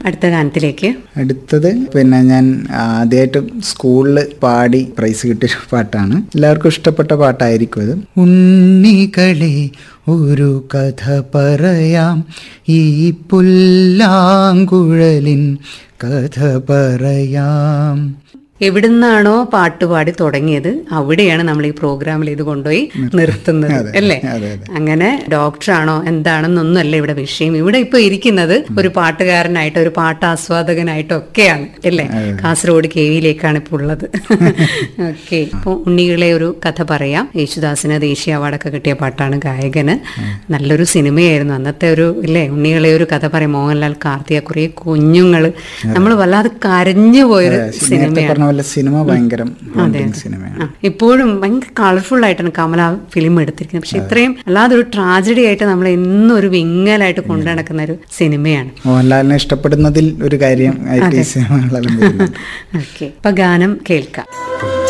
അടുത്ത ഗാനത്തിലേക്ക് അടുത്തത് പിന്നെ ഞാൻ ആദ്യമായിട്ട് സ്കൂളിൽ പാടി പ്രൈസ് കിട്ടിയ പാട്ടാണ് എല്ലാവർക്കും ഇഷ്ടപ്പെട്ട പാട്ടായിരിക്കും അത് ഉണ്ണികളെ ഒരു കഥ പറയാം ഈ പുല്ലാങ്കുഴലിൻ കഥ പറയാം എവിടുന്നാണോ പാട്ട് പാടി തുടങ്ങിയത് അവിടെയാണ് നമ്മൾ ഈ പ്രോഗ്രാമിൽ ഇത് കൊണ്ടുപോയി നിർത്തുന്നത് അതെ, അല്ലേ അതെ, അതെ. അങ്ങനെ ഡോക്ടറാണോ എന്താണെന്നൊന്നുമല്ല ഇവിടെ വിഷയം ഇവിടെ ഇപ്പൊ ഇരിക്കുന്നത് ഒരു പാട്ടുകാരനായിട്ട് ഒരു പാട്ട് ആസ്വാദകനായിട്ടും ഒക്കെയാണ് അല്ലേ കാസർഗോഡ് കെ വിയിലേക്കാണ് ഇപ്പോൾ ഉള്ളത് ഓക്കെ അപ്പോൾ ഉണ്ണികളെ ഒരു കഥ പറയാം യേശുദാസിന് ദേശീയ അവാർഡൊക്കെ കിട്ടിയ പാട്ടാണ് ഗായകന് നല്ലൊരു സിനിമയായിരുന്നു അന്നത്തെ ഒരു ഇല്ലേ ഉണ്ണികളെ ഒരു കഥ പറയാം മോഹൻലാൽ കാർത്തിക കുറെ കുഞ്ഞുങ്ങള് നമ്മൾ വല്ലാതെ കരഞ്ഞു പോയൊരു നേരത്തെ സിനിമയാണ് പറഞ്ഞ പോലെ സിനിമ ഭയങ്കര bonding സിനിമയാണ് ആ, ഇപ്പോഴും ഭയങ്കര കളർഫുൾ ആയിട്ടാണ് കമല ഫിലിം എടുത്തിരിക്കുന്നത് പക്ഷെ ഇത്രയും അല്ലാതെ ഒരു ട്രാജഡി ആയിട്ട് നമ്മൾ എന്നും ഒരു വിങ്ങലായിട്ട് കൊണ്ടു നടക്കുന്ന ഒരു സിനിമയാണ് മോഹൻലാലിനെ ഇഷ്ടപ്പെടുന്നതിൽ ഒരു കാര്യം ആയിട്ട് ഈ സിനിമകളെല്ലാം വരുന്നുണ്ട് ഓക്കെ അപ്പൊ ഗാനം കേൾക്കാം